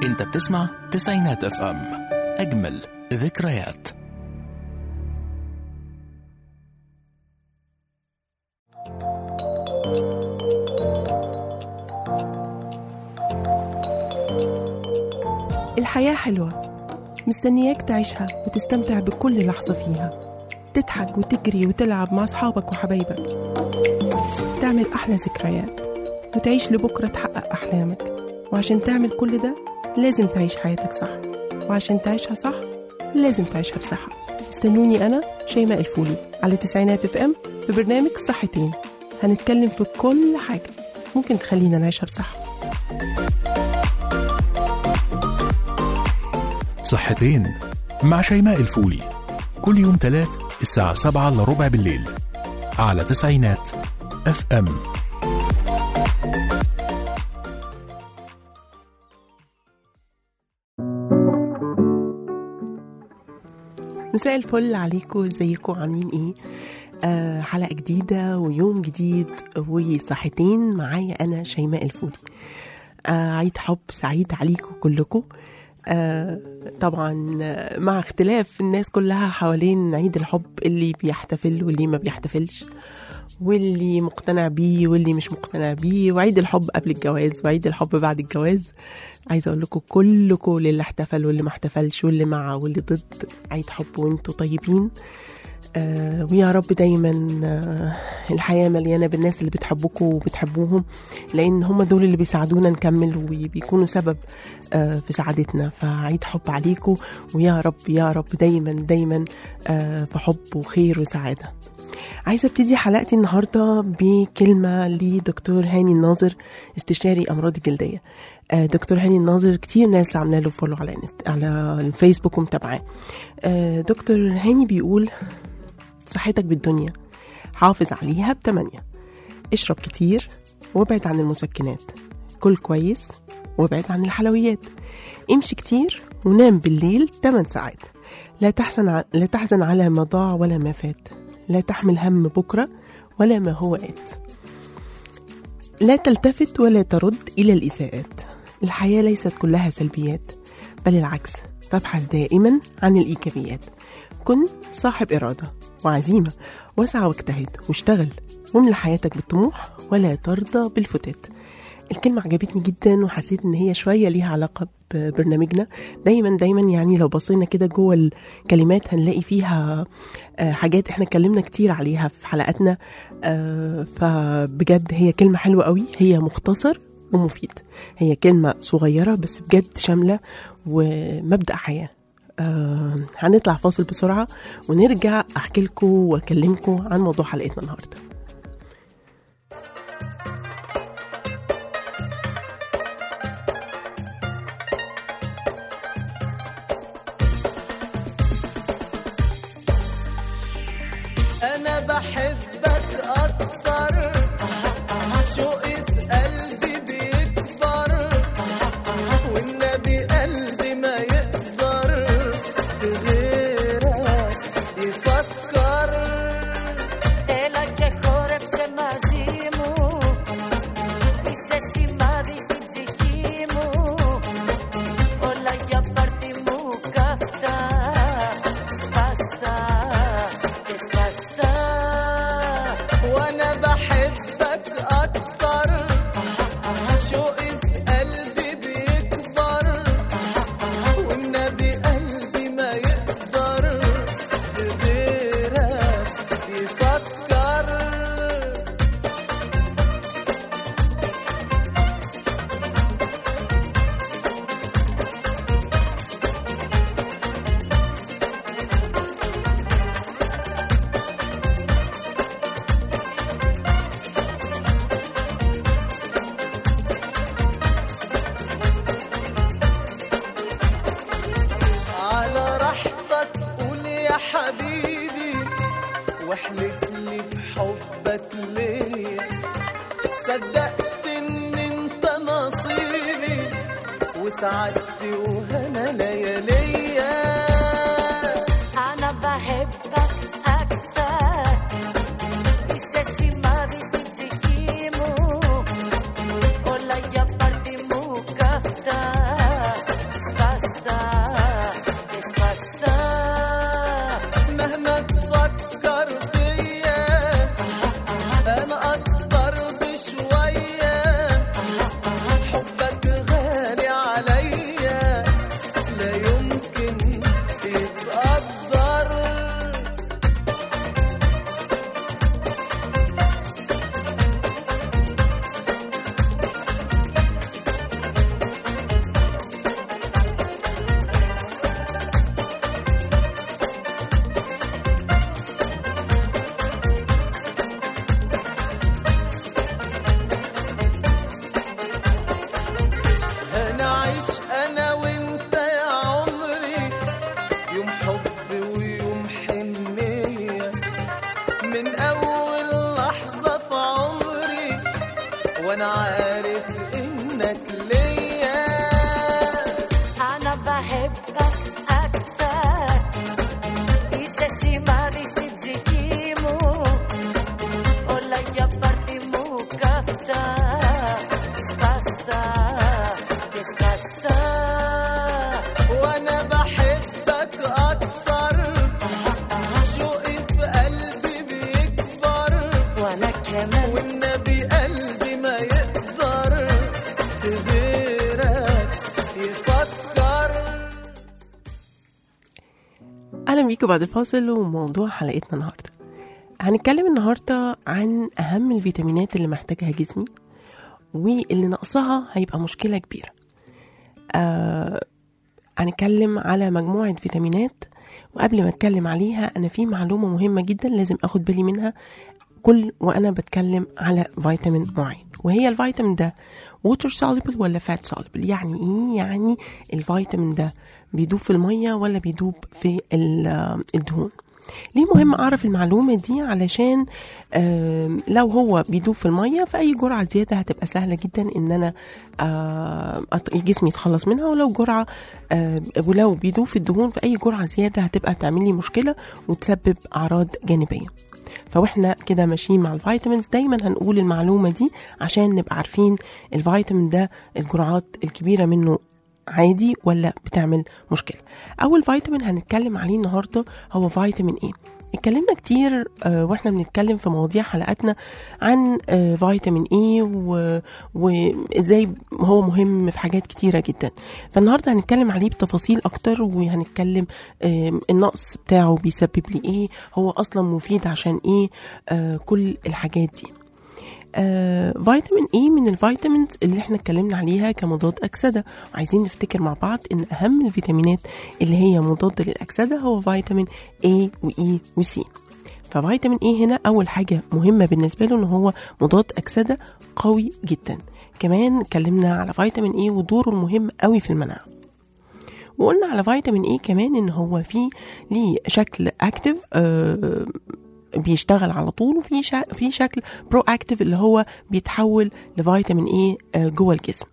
انت بتسمع تسعينات اف ام اجمل ذكريات الحياة حلوة مستنياك تعيشها وتستمتع بكل لحظة فيها تضحك وتجري وتلعب مع أصحابك وحبايبك تعمل أحلى ذكريات وتعيش لبكرة تحقق أحلامك وعشان تعمل كل ده لازم تعيش حياتك صح وعشان تعيشها صح لازم تعيشها بصحة استنوني أنا شيماء الفولي على تسعينات اف ام في برنامج صحتين هنتكلم في كل حاجة ممكن تخلينا نعيشها بصحة صحتين مع شيماء الفولي كل يوم تلات الساعة سبعة إلا ربع بالليل على تسعينات اف ام مساء الفل عليكم ازيكم عاملين ايه آه حلقة جديدة ويوم جديد وصحتين معايا أنا شيماء الفولي آه عيد حب سعيد عليكم كلكم آه طبعا آه، مع اختلاف الناس كلها حوالين عيد الحب اللي بيحتفل واللي ما بيحتفلش واللي مقتنع بيه واللي مش مقتنع بيه وعيد الحب قبل الجواز وعيد الحب بعد الجواز عايزه اقول لكم كلكم اللي احتفل واللي ما احتفلش واللي مع واللي ضد عيد حب وانتوا طيبين آه ويا رب دايما آه الحياه مليانه بالناس اللي بتحبكم وبتحبوهم لان هم دول اللي بيساعدونا نكمل وبيكونوا سبب آه في سعادتنا فعيد حب عليكم ويا رب يا رب دايما دايما آه في حب وخير وسعاده عايزه ابتدي حلقتي النهارده بكلمه لدكتور هاني الناظر استشاري امراض الجلديه آه، دكتور هاني الناظر كتير ناس عامله له فولو على انست- على الفيسبوك ومتابعاه آه، دكتور هاني بيقول صحتك بالدنيا حافظ عليها بتمانية اشرب كتير وابعد عن المسكنات كل كويس وابعد عن الحلويات امشي كتير ونام بالليل 8 ساعات لا تحزن ع... لا تحزن على ما ضاع ولا ما فات لا تحمل هم بكرة ولا ما هو آت لا تلتفت ولا ترد إلى الإساءات الحياة ليست كلها سلبيات بل العكس فابحث دائما عن الإيجابيات كن صاحب إرادة وعزيمة واسعى واجتهد واشتغل واملى حياتك بالطموح ولا ترضى بالفتات الكلمة عجبتني جدا وحسيت ان هي شوية ليها علاقة ببرنامجنا دايما دايما يعني لو بصينا كده جوه الكلمات هنلاقي فيها آه، حاجات احنا اتكلمنا كتير عليها في حلقاتنا آه، فبجد هي كلمة حلوة قوي هي مختصر ومفيد هي كلمة صغيرة بس بجد شاملة ومبدأ حياة آه هنطلع فاصل بسرعة ونرجع أحكي لكم وأكلمكم عن موضوع حلقتنا النهاردة انا بحبك اكتر شوقي في قلبي بيكبر والنبي قلبي ما يقدر في غيرك يفكر Έλα και χόρεψε μαζί μου Είσαι σημάδι στην ψυχή μου Όλα για πάρτι μου καυτά Σπαστά και σπαστά وانا بحبك اكتر شوقي في قلبي بيكبر والنبي قلبي ما يقدر في غيرك يفكر على راحتك قول يا حبيبي واحلف لي في حبك ليه صدقت ان انت نصيبي وسعدتي وهنا لياليا Άνα بحبك أكتر Είσαι σημάδι στην ψυχή μου Όλα για πάρτι μου καυτά وانا عارف انك ليا انا بحبك اكتر y se si mari si bzikimo Ola ya parti mu kafta Skasta Skasta وانا بحبك اكتر شوقي في قلبي بيكبر وانا كمان والنبي قلبي ما يقدر في غيرك يفكر اهلا بيكم بعد الفاصل وموضوع حلقتنا النهارده هنتكلم النهارده عن اهم الفيتامينات اللي محتاجها جسمي واللي نقصها هيبقى مشكله كبيره آه هنتكلم على مجموعه فيتامينات وقبل ما اتكلم عليها انا في معلومه مهمه جدا لازم اخد بالي منها كل وانا بتكلم على فيتامين معين وهي الفيتامين ده ووتر soluble ولا فات soluble يعني ايه يعني الفيتامين ده بيدوب في الميه ولا بيدوب في ال- الدهون ليه مهم اعرف المعلومه دي علشان آم، لو هو بيدوب في الميه فاي جرعه زياده هتبقى سهله جدا ان انا آم، أط- جسمي يتخلص منها ولو جرعه آم، ولو بيدوب في الدهون فاي جرعه زياده هتبقى تعمل لي مشكله وتسبب اعراض جانبيه فواحنا كده ماشيين مع الفيتامينز دايما هنقول المعلومه دي عشان نبقى عارفين الفيتامين ده الجرعات الكبيره منه عادي ولا بتعمل مشكله اول فيتامين هنتكلم عليه النهارده هو فيتامين ايه اتكلمنا كتير آه، واحنا بنتكلم في مواضيع حلقاتنا عن آه، فيتامين ايه و- وازاي هو مهم في حاجات كتيره جدا فالنهارده هنتكلم عليه بتفاصيل اكتر وهنتكلم آم، النقص بتاعه بيسبب لي ايه هو اصلا مفيد عشان ايه آه، كل الحاجات دي آه، فيتامين اي من الفيتامينز اللي احنا اتكلمنا عليها كمضاد اكسده وعايزين نفتكر مع بعض ان اهم الفيتامينات اللي هي مضاده للاكسده هو فيتامين اي واي وسي ففيتامين اي هنا اول حاجه مهمه بالنسبه له ان هو مضاد اكسده قوي جدا كمان اتكلمنا على فيتامين اي ودوره المهم قوي في المناعه وقلنا على فيتامين اي كمان ان هو فيه ليه شكل اكتف آه بيشتغل على طول وفي شا... في شكل برو اكتف اللي هو بيتحول لفيتامين اي آه جوه الجسم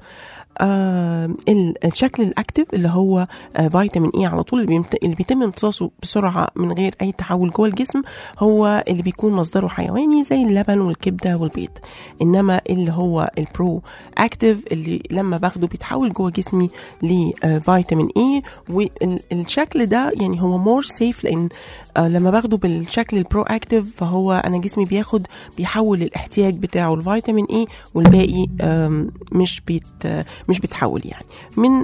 آه ال- الشكل الاكتف اللي هو آه فيتامين اي على طول اللي, بيمت... اللي بيتم امتصاصه بسرعه من غير اي تحول جوه الجسم هو اللي بيكون مصدره حيواني زي اللبن والكبده والبيض انما اللي هو البرو اكتف اللي لما باخده بيتحول جوه جسمي لفيتامين اي والشكل ده يعني هو مور سيف لان آه لما باخده بالشكل البرو اكتف فهو انا جسمي بياخد بيحول الاحتياج بتاعه الفيتامين اي والباقي آم، مش بيت آه، مش بيتحول يعني من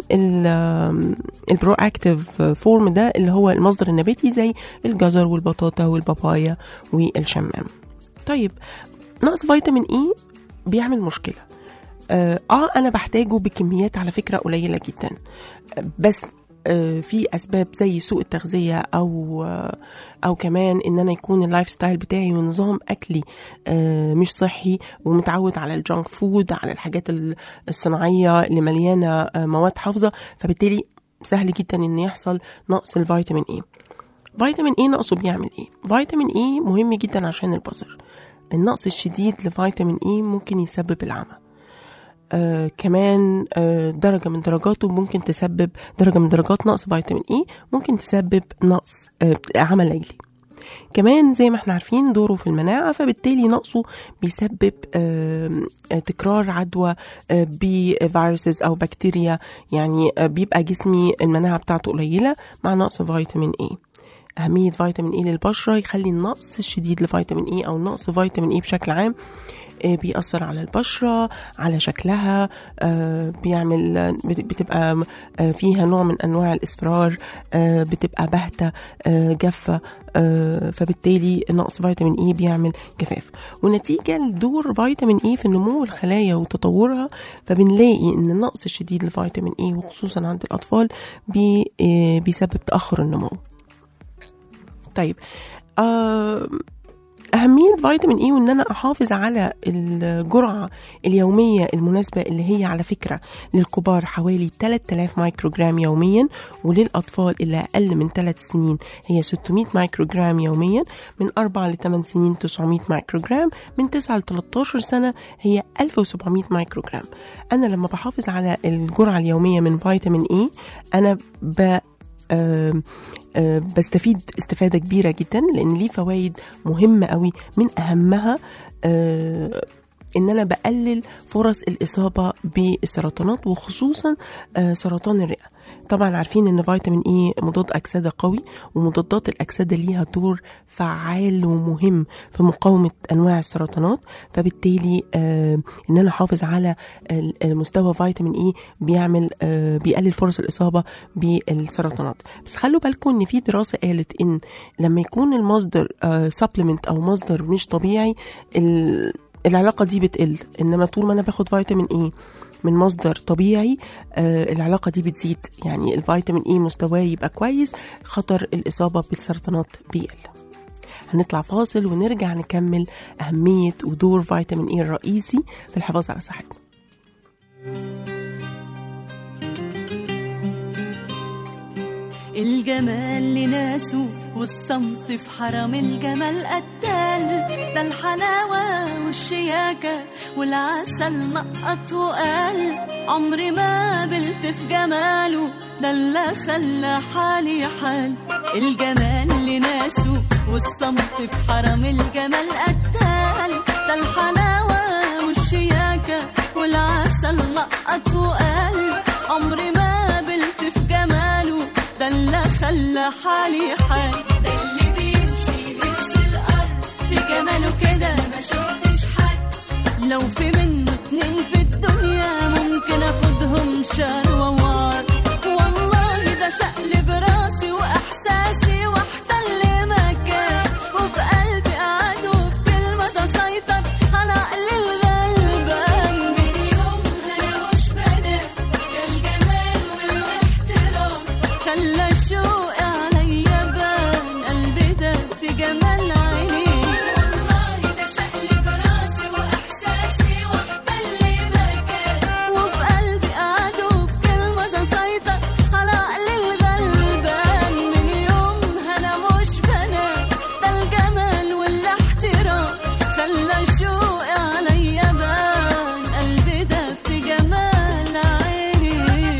البرو اكتف فورم ده اللي هو المصدر النباتي زي الجزر والبطاطا والبابايا والشمام طيب نقص فيتامين اي بيعمل مشكله اه آه، انا بحتاجه بكميات على فكره قليله جدا آه، بس آه، في اسباب زي سوء التغذيه او آه، او كمان ان انا يكون اللايف ستايل بتاعي ونظام اكلي آه، مش صحي ومتعود على الجانك فود على الحاجات ال- الصناعيه اللي مليانه آه، مواد حافظه فبالتالي سهل جدا ان يحصل نقص الفيتامين اي فيتامين اي نقصه بيعمل ايه فيتامين اي مهم جدا عشان البصر النقص الشديد لفيتامين اي ممكن يسبب العمى آه كمان آه درجة من درجاته ممكن تسبب درجة من درجات نقص فيتامين اي ممكن تسبب نقص آه عمى ليلي كمان زي ما احنا عارفين دوره في المناعة فبالتالي نقصه بيسبب آه آه، تكرار عدوى آه، بفيروسز أو بكتيريا يعني آه، بيبقى جسمي المناعة بتاعته قليلة مع نقص فيتامين اي أهمية فيتامين اي للبشرة يخلي النقص الشديد لفيتامين اي أو نقص فيتامين اي بشكل عام آه، بيأثر على البشرة على شكلها آه، بيعمل آه، بت- بتبقى آه، فيها نوع من أنواع الإصفرار آه، بتبقى باهتة آه، جافة آه، فبالتالي نقص فيتامين اي بيعمل جفاف ونتيجة لدور فيتامين اي في نمو الخلايا وتطورها فبنلاقي ان النقص الشديد لفيتامين اي وخصوصا عند الأطفال بي آه، بيسبب تأخر النمو طيب آه أهمية فيتامين إي وإن أنا أحافظ على الجرعة اليومية المناسبة اللي هي على فكرة للكبار حوالي 3000 مايكروجرام يوميا وللأطفال اللي أقل من 3 سنين هي 600 مايكروجرام يوميا من 4 ل 8 سنين 900 مايكروجرام من 9 ل 13 سنة هي 1700 مايكروجرام أنا لما بحافظ على الجرعة اليومية من فيتامين إي أنا ب آم، آه، بستفيد استفادة كبيرة جدا لأن ليه فوائد مهمة قوي من أهمها آه، ان انا بقلل فرص الاصابه بالسرطانات وخصوصا آه، سرطان الرئه طبعا عارفين ان فيتامين اي مضاد اكسده قوي ومضادات الاكسده ليها دور فعال ومهم في مقاومه انواع السرطانات فبالتالي آه ان انا احافظ على ال- مستوى فيتامين اي بيعمل آه بيقلل فرص الاصابه بالسرطانات بس خلوا بالكم ان في دراسه قالت ان لما يكون المصدر سبلمنت او مصدر مش طبيعي ال- العلاقه دي بتقل انما طول ما انا باخد فيتامين اي من مصدر طبيعي آه العلاقه دي بتزيد يعني الفيتامين اي مستواه يبقى كويس خطر الاصابه بالسرطانات بيقل هنطلع فاصل ونرجع نكمل أهمية ودور فيتامين إي الرئيسي في الحفاظ على صحتنا الجمال لناسه والصمت في حرم الجمال قتال ده الحلاوة والشياكة والعسل نقط وقال عمري ما قبلت في جماله ده اللي خلى حالي حال الجمال لناسه والصمت في حرم الجمال قتال ده الحلاوة والشياكة والعسل نقط وقال عمري ما قبلت في جماله ده اللي خلى حالي حال ده اللي بيمشي يهز الارض في جماله كده ما شفتش حد لو في منه اتنين في الدنيا ممكن اخدهم شهر ووار والله ده شقلب راسي واحساسي واحتل مكان وبقلبي قعد وبكلمه ده سيطر على عقل الغلبان من يومها انا مش بنام ده الجمال والاحترام خلى شوقي عليا بان قلبي ده في جمال عينيه والله ده شقلب راسي واحساسي واحتل مكان وبقلبي قعد وبكلمه ده سيطر على عقل الغلبان من يومها انا مش بنام ده الجمال والاحترام خلى شوقي عليا بان قلبي ده في جمال عينيه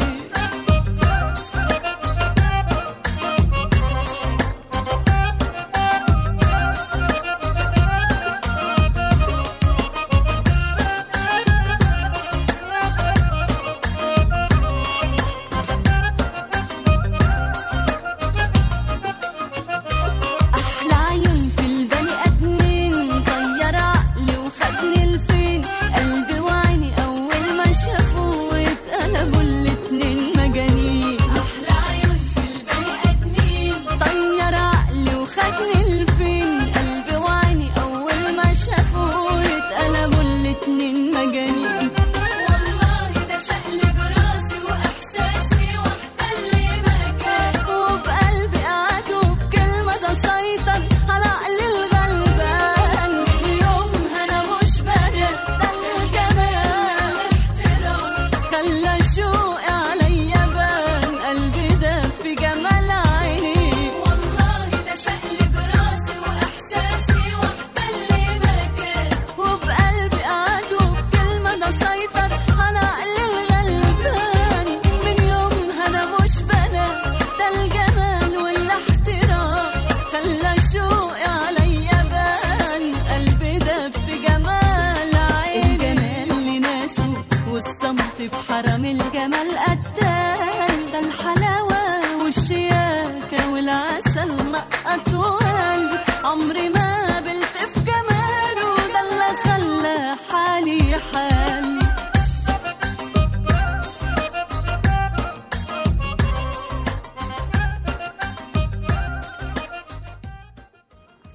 أحلى عيون في البني آدمين طير عقلي وخدني لفين قلبي وعيني أول ما شافوه اتقلبوا الاتنين مجانين أحلى عيون في البني آدمين طير عقلي وخدني لفين قلبي وعيني أول ما شافوه اتقلبوا الاتنين مجانين والله ده شقلب راسي وإحساسي واحتل مكان وبقلبي قعد وبكلمة ده سيطر على عقل الغلبان من يومها أنا مش بنام ده الجمال احترام خلى شوقي عليا بان قلبي ده في جمال عينيه والله ده شقلب راسي وإحساسي واحتل مكان وبقلبي قعد وبكلمة ده سيطر على عقل الغلبان من يومها أنا مش بنام ده الجمال والاحترام خلى شوقي عليا بان قلبي ده في جمال عيني الجمال لناسه والصمت في حرم الجمال قتال ده الحلاوة والشياكة والعسل نقط وقلبي عمري ما قبلت في جماله ده اللي خلى حالي حال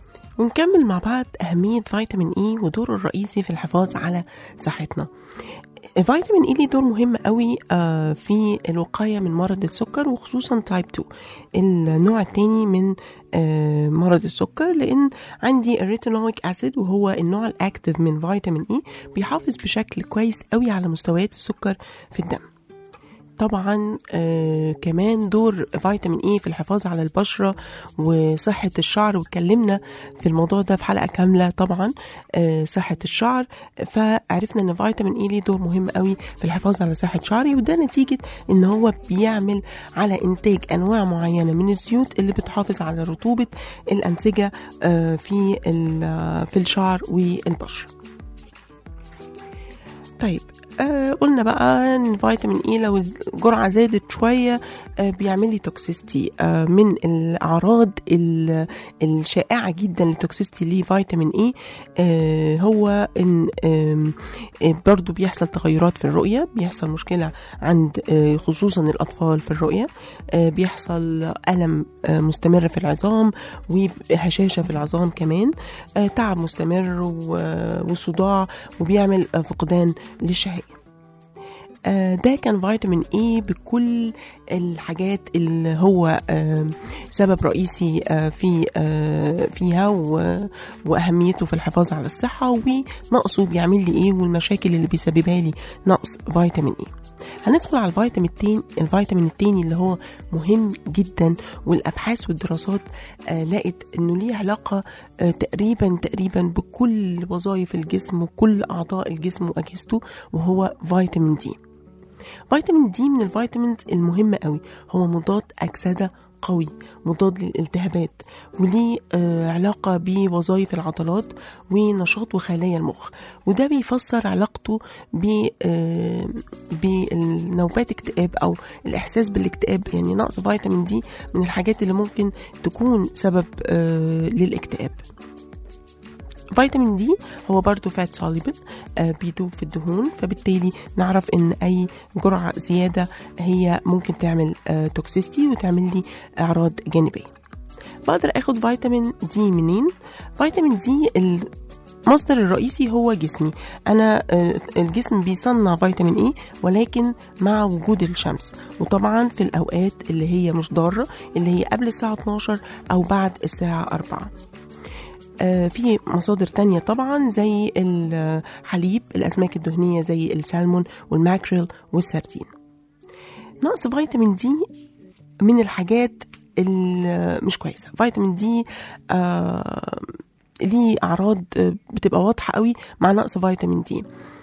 ونكمل مع بعض أهمية فيتامين إي ودوره الرئيسي في الحفاظ على صحتنا فيتامين اي ليه دور مهم قوي آه، في الوقايه من مرض السكر وخصوصا تايب 2 النوع الثاني من آه، مرض السكر لان عندي الريتينويك اسيد وهو النوع الاكتف من فيتامين اي بيحافظ بشكل كويس قوي على مستويات السكر في الدم طبعا آه كمان دور فيتامين اي في الحفاظ على البشره وصحه الشعر واتكلمنا في الموضوع ده في حلقه كامله طبعا آه صحه الشعر فعرفنا ان فيتامين اي ليه دور مهم قوي في الحفاظ على صحه شعري وده نتيجه ان هو بيعمل على انتاج انواع معينه من الزيوت اللي بتحافظ على رطوبه الانسجه آه في ال- في الشعر والبشره طيب آه قلنا بقى ان فيتامين اي لو الجرعه زادت شويه آه بيعمل لي توكسيستي آه من الاعراض ال- الشائعه جدا لتوكسيستي لفيتامين اي آه هو ان آم، آه برضو بيحصل تغيرات في الرؤيه بيحصل مشكله عند آه خصوصا الاطفال في الرؤيه آه بيحصل الم آه مستمر في العظام وهشاشه في العظام كمان آه تعب مستمر و- وصداع وبيعمل آه فقدان للشهيه آه، ده كان فيتامين اي بكل الحاجات اللي هو آه، سبب رئيسي آه، في آه، فيها و- واهميته في الحفاظ على الصحه ونقصه بيعمل لي ايه والمشاكل اللي بيسببها لي نقص فيتامين اي هندخل على الفيتامين التاني الفيتامين التاني اللي هو مهم جدا والابحاث والدراسات آه لقت انه ليه علاقه آه تقريبا تقريبا بكل وظائف الجسم وكل اعضاء الجسم واجهزته وهو فيتامين دي فيتامين دي من الفيتامينز المهمة قوي هو مضاد أكسدة قوي مضاد للالتهابات وليه آه علاقة بوظائف العضلات ونشاط وخلايا المخ وده بيفسر علاقته ب آه بالنوبات اكتئاب أو الإحساس بالاكتئاب يعني نقص فيتامين دي من الحاجات اللي ممكن تكون سبب آه للاكتئاب فيتامين دي هو برضو فات سوليبل آه بيدوب في الدهون فبالتالي نعرف ان اي جرعه زياده هي ممكن تعمل آه توكسيستي وتعمل لي اعراض جانبيه بقدر اخد فيتامين دي منين فيتامين دي المصدر الرئيسي هو جسمي انا آه، الجسم بيصنع فيتامين اي ولكن مع وجود الشمس وطبعا في الاوقات اللي هي مش ضاره اللي هي قبل الساعه 12 او بعد الساعه 4 آه، في مصادر تانية طبعا زي الحليب الأسماك الدهنية زي السالمون والماكريل والسردين نقص فيتامين دي من الحاجات اللي مش كويسة فيتامين دي آه ليه أعراض آه، بتبقى واضحة قوي مع نقص فيتامين دي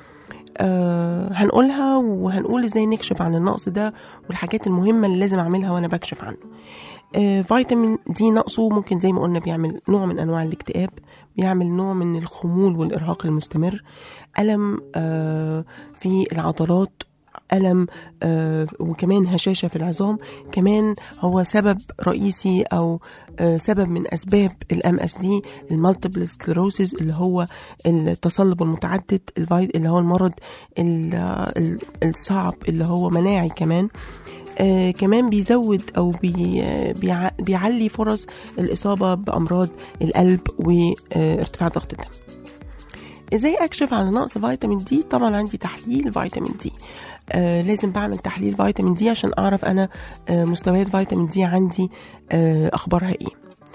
آه هنقولها وهنقول ازاي نكشف عن النقص ده والحاجات المهمة اللي لازم أعملها وأنا بكشف عنه آه، فيتامين دي نقصه ممكن زي ما قلنا بيعمل نوع من انواع الاكتئاب بيعمل نوع من الخمول والارهاق المستمر الم آه، في العضلات ألم آه وكمان هشاشة في العظام كمان هو سبب رئيسي أو آه سبب من أسباب الام اس دي المالتيبل سكلروسيس اللي هو التصلب المتعدد الفي- اللي هو المرض ال- ال- الصعب اللي هو مناعي كمان آه كمان بيزود او بي آه، بيع بيعلي فرص الاصابه بامراض القلب وارتفاع ضغط الدم ازاي اكشف على نقص فيتامين دي طبعا عندي تحليل فيتامين دي آه لازم بعمل تحليل فيتامين دي عشان اعرف انا آه مستويات فيتامين دي عندي آه اخبارها ايه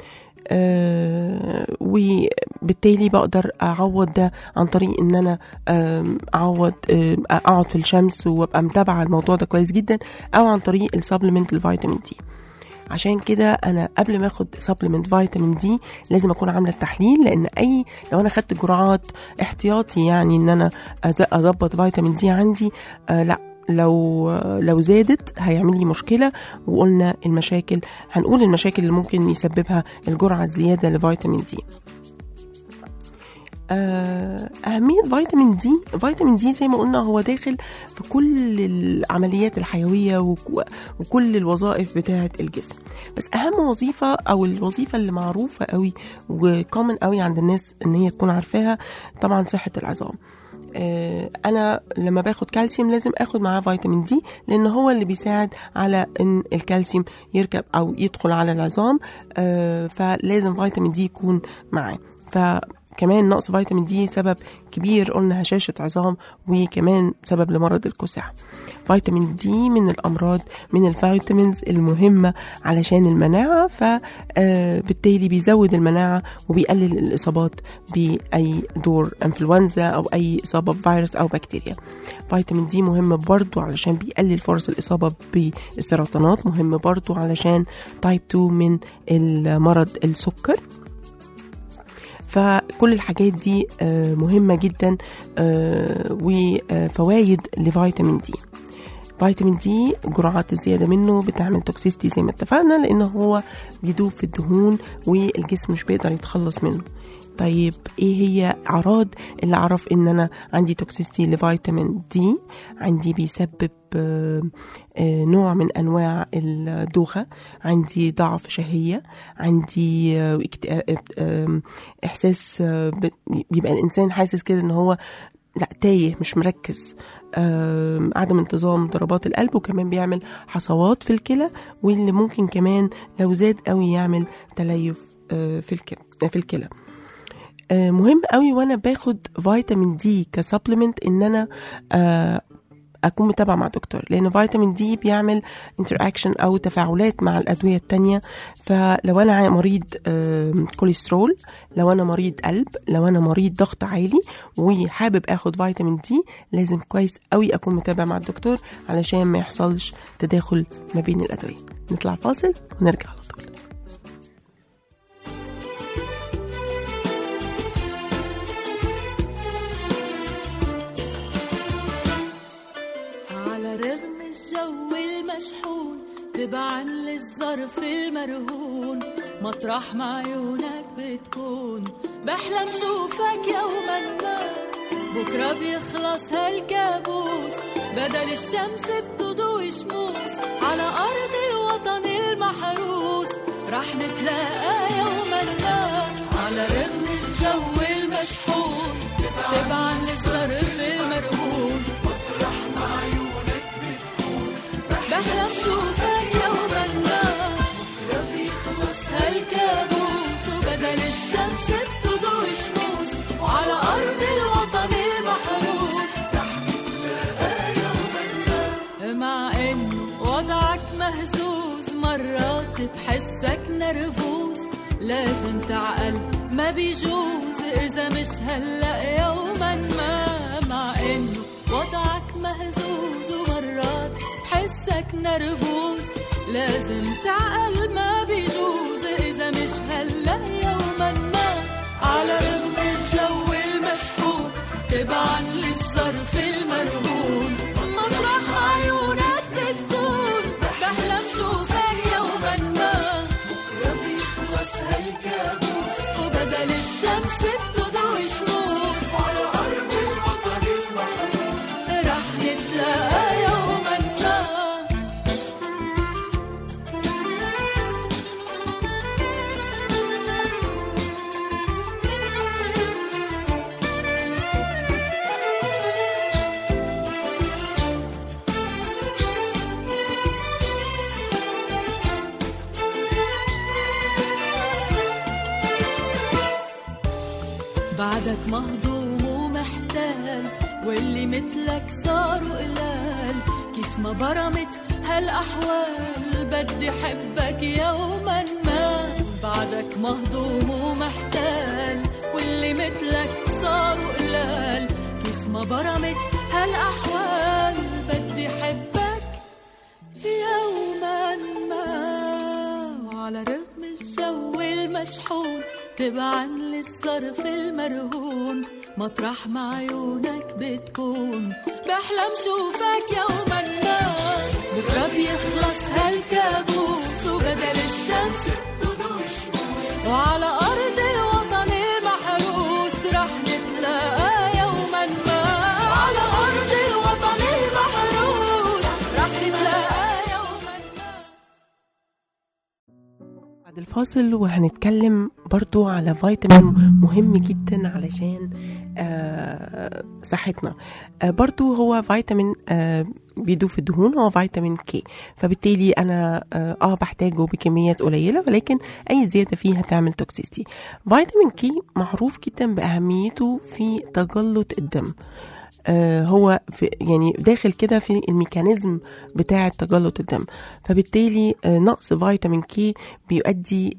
آه وبالتالي بقدر اعوض ده عن طريق ان انا آم، اعوض آم، اقعد في الشمس وابقى متابعه الموضوع ده كويس جدا او عن طريق السبلمنت الفيتامين دي عشان كده انا قبل ما اخد سبلمنت فيتامين دي لازم اكون عامله التحليل لان اي لو انا خدت جرعات احتياطي يعني ان انا أز- اظبط فيتامين دي عندي آه لا لو لو زادت هيعمل لي مشكله وقلنا المشاكل هنقول المشاكل اللي ممكن يسببها الجرعه الزياده لفيتامين دي آه، أهمية فيتامين دي فيتامين دي زي ما قلنا هو داخل في كل العمليات الحيوية وك- وكل الوظائف بتاعة الجسم بس أهم وظيفة أو الوظيفة اللي معروفة قوي وكومن قوي عند الناس إن هي تكون عارفاها طبعا صحة العظام آه، انا لما باخد كالسيوم لازم اخد معاه فيتامين دي لان هو اللي بيساعد على ان الكالسيوم يركب او يدخل على العظام آه، فلازم فيتامين دي يكون معاه ف كمان نقص فيتامين دي سبب كبير قلنا هشاشة عظام وكمان سبب لمرض الكساح فيتامين دي من الأمراض من الفيتامينز المهمة علشان المناعة فبالتالي بيزود المناعة وبيقلل الإصابات بأي دور أنفلونزا أو أي إصابة بفيروس أو بكتيريا فيتامين دي مهم برضو علشان بيقلل فرص الإصابة بالسرطانات مهم برضو علشان تايب 2 من المرض السكر فكل الحاجات دي آه، مهمة جدا آه، وفوائد لفيتامين دي فيتامين دي جرعات الزيادة منه بتعمل توكسيستي زي ما اتفقنا لأنه هو بيدوب في الدهون والجسم مش بيقدر يتخلص منه طيب ايه هي اعراض اللي اعرف ان انا عندي توكسيستي لفيتامين دي عندي بيسبب آه، آه، نوع من انواع الدوخه عندي ضعف شهيه عندي آه، اكت- آه، آه، احساس آه، ب- بيبقى الانسان حاسس كده ان هو لا تايه مش مركز آم، عدم انتظام ضربات القلب وكمان بيعمل حصوات في الكلى واللي ممكن كمان لو زاد قوي يعمل تليف آه، في الكلى في الكلى آه، مهم قوي وانا باخد فيتامين دي كسبلمنت ان انا آه، اكون متابعه مع دكتور لان فيتامين دي بيعمل انتر اكشن او تفاعلات مع الادويه التانية فلو انا عا- مريض آم، كوليسترول لو انا مريض قلب لو انا مريض ضغط عالي وحابب اخد فيتامين دي لازم كويس قوي اكون متابع مع الدكتور علشان ما يحصلش تداخل ما بين الادويه نطلع فاصل ونرجع على طول على رغم الجو المشحون تبعا للظرف المرهون مطرح ما عيونك بتكون بحلم شوفك يوما ما بكرة بيخلص هالكابوس بدل الشمس بتضوي شموس على أرض الوطن المحروس رح نتلاقى يوما ما على رغم الجو المشحون تبعا للظرف المرهون بحلم شوفك يوما ما بكرة بيخلص هالكابوس وبدل الشمس بتضوي شموس وعلى أرض الوطن المحروس مع إنه وضعك مهزوز مرات بحسك نرفوز لازم تعقل ما بيجوز إذا مش هلأ يوما ما مع إنه وضعك مهزوز ومرات بحسك نرفوز لازم تعقل ما بيجوز إذا مش هلأ يوما ما على رغم الجو المشحون تبعا للظرف المرهون مطرح ما عيونك بتكون بحلم شوفك يوما ما بكرة بيخلص هالكابوس وبدل الشمس بتضوي شموس على أرض الوطن المحروس رح نتلاقى يوما ما بعدك مهضوم ومحتال واللي مثلك صاروا قلال كيف ما برمت هالأحوال بدي حبك يوما ما بعدك مهضوم ومحتال واللي مثلك صاروا قلال كيف ما برمت هالأحوال بدي حبك يوما ما وعلى رغم الجو المشحون تبعا للظرف المرهون مطرح ما عيونك بتكون بحلم شوفك يوما ما بكرة بيخلص هالكابوس وبدل الشمس تضوي الشموس وعلى أرض الوطن المحروس رح نتلاقى يوما ما على أرض الوطن المحروس رح نتلاقى يوما ما بعد الفاصل وهنتكلم برضو على فيتامين مهم جدا علشان آه، صحتنا آه، برضو هو فيتامين آه، بيدوب في الدهون هو فيتامين كي فبالتالي انا اه آه، بحتاجه بكميات قليله ولكن اي زياده فيه هتعمل توكسيستي فيتامين كي معروف جدا باهميته في تجلط الدم آه، هو في يعني داخل كده في الميكانيزم بتاع تجلط الدم فبالتالي آه، نقص فيتامين كي بيؤدي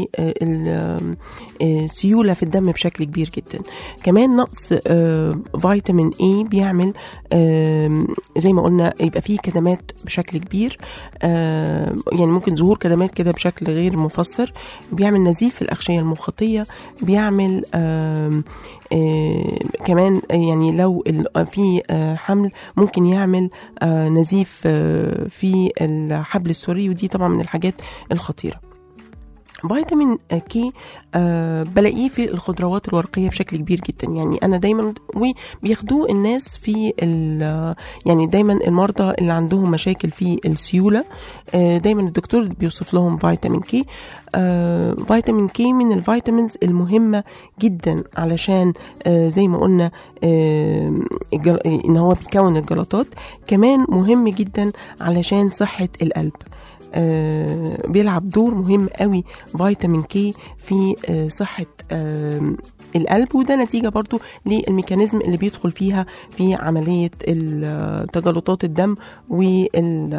لسيولة في الدم بشكل كبير جدا كمان نقص آه، فيتامين اي بيعمل آم، زي ما قلنا يبقى فيه كدمات بشكل كبير آم، يعني ممكن ظهور كدمات كده بشكل غير مفسر بيعمل نزيف في الأغشية المخاطية بيعمل آم، آه، كمان يعني لو ال- في آه، حمل ممكن يعمل آه، نزيف آه، في الحبل السري ودي طبعا من الحاجات الخطيره فيتامين كي آه بلاقيه في الخضروات الورقيه بشكل كبير جدا يعني انا دايما وبياخدوه الناس في ال- يعني دايما المرضى اللي عندهم مشاكل في السيوله آه دايما الدكتور بيوصف لهم فيتامين كي آه فيتامين كي من الفيتامينز المهمه جدا علشان آه زي ما قلنا آه الجل- ان هو بيكون الجلطات كمان مهم جدا علشان صحه القلب آه، بيلعب دور مهم قوي فيتامين كي في آه، صحة آه، القلب وده نتيجة برضو للميكانيزم اللي بيدخل فيها في عملية ال- تجلطات الدم وال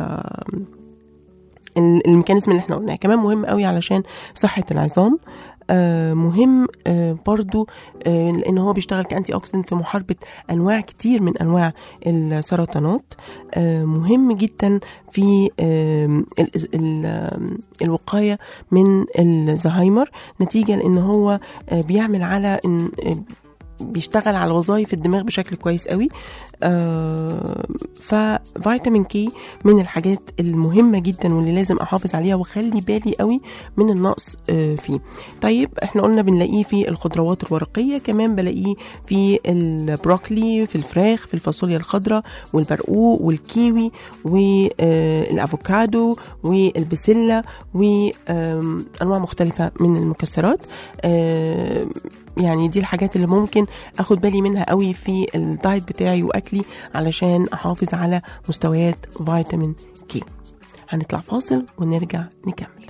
ال- الميكانيزم اللي احنا قلناه كمان مهم قوي علشان صحة العظام آه مهم آه برضو آه لان هو بيشتغل كانتي اوكسيدنت في محاربه انواع كتير من انواع السرطانات آه مهم جدا في آه ال ال آم، الوقايه من الزهايمر نتيجه لان هو آه بيعمل على ان آه، بيشتغل على وظائف الدماغ بشكل كويس قوي آه ففيتامين كي من الحاجات المهمه جدا واللي لازم احافظ عليها واخلي بالي قوي من النقص آه فيه طيب احنا قلنا بنلاقيه في الخضروات الورقيه كمان بلاقيه في البروكلي في الفراخ في الفاصوليا الخضراء والبرقوق والكيوي والافوكادو والبسله وانواع مختلفه من المكسرات آه، يعني دي الحاجات اللي ممكن اخد بالي منها قوي في الدايت بتاعي واكلي علشان احافظ على مستويات فيتامين كي هنطلع فاصل ونرجع نكمل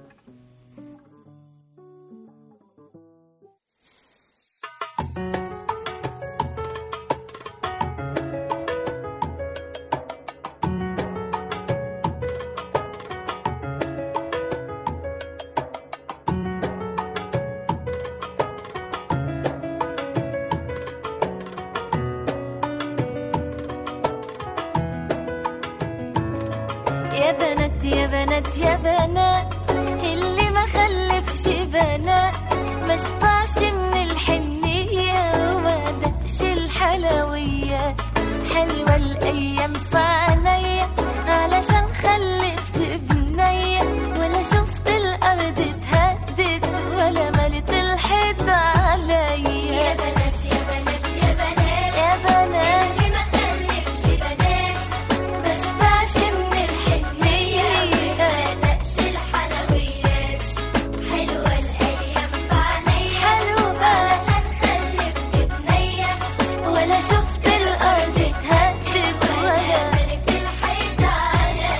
يا بنات يا بنات يا بنات اللي ما خلفش بنات ما شبعش من الحنية وما دقش الحلويات حلوة الأيام في عينيا علشان خلفت بنية ولا شفت الأرض اتهدت ولا ملت الحيط عليا يا بنات يا بنات يا بنات يا بنات اللي ما خلفش بنات ما شبعش من الحنية ما دقش الحلويات حلوة الأيام في عينيا حلوة علشان خلفت بنية ولا شفت الأرض اتهدت ولا ملك الحيط عليا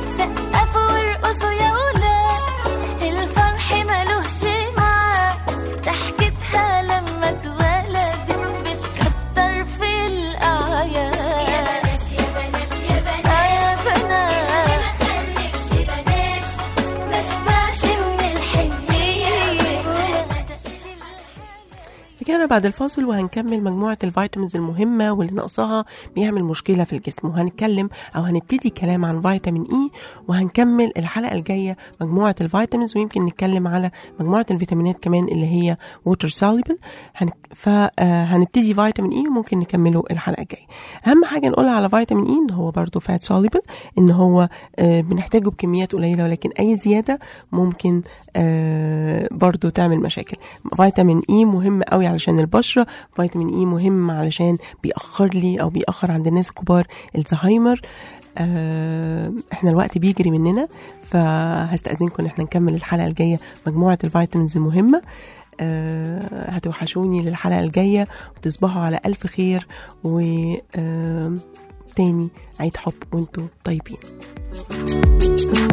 سقفوا وارقصوا يا ولاد الفرح ملوش معاد ضحكتها لما اتولدت بتكتر في الأعياد يا بنات يا بنات يا بنات يا بنات ما خلفش بنات ما شبعش من الحنية ولا دقش رجعنا بعد الفاصل وهنكمل مجموعة الفيتامينز المهمة واللي نقصها بيعمل مشكلة في الجسم وهنتكلم أو هنبتدي كلام عن فيتامين إي وهنكمل الحلقة الجاية مجموعة الفيتامينز ويمكن نتكلم على مجموعة الفيتامينات كمان اللي هي ووتر soluble هن... فهنبتدي فيتامين إي وممكن نكمله الحلقة الجاية أهم حاجة نقولها على فيتامين إي إن هو برضه فات soluble إن هو آه، بنحتاجه بكميات قليلة ولكن أي زيادة ممكن آه، برضه تعمل مشاكل فيتامين إي مهم قوي علشان البشرة فيتامين إي مهم علشان بيأخر لي أو بيأخر عند الناس الكبار الزهايمر آه، احنا الوقت بيجري مننا فهستأذنكم ان احنا نكمل الحلقة الجاية مجموعة الفيتامينز المهمة آه، هتوحشوني للحلقة الجاية وتصبحوا على ألف خير و آه، تاني عيد حب وانتوا طيبين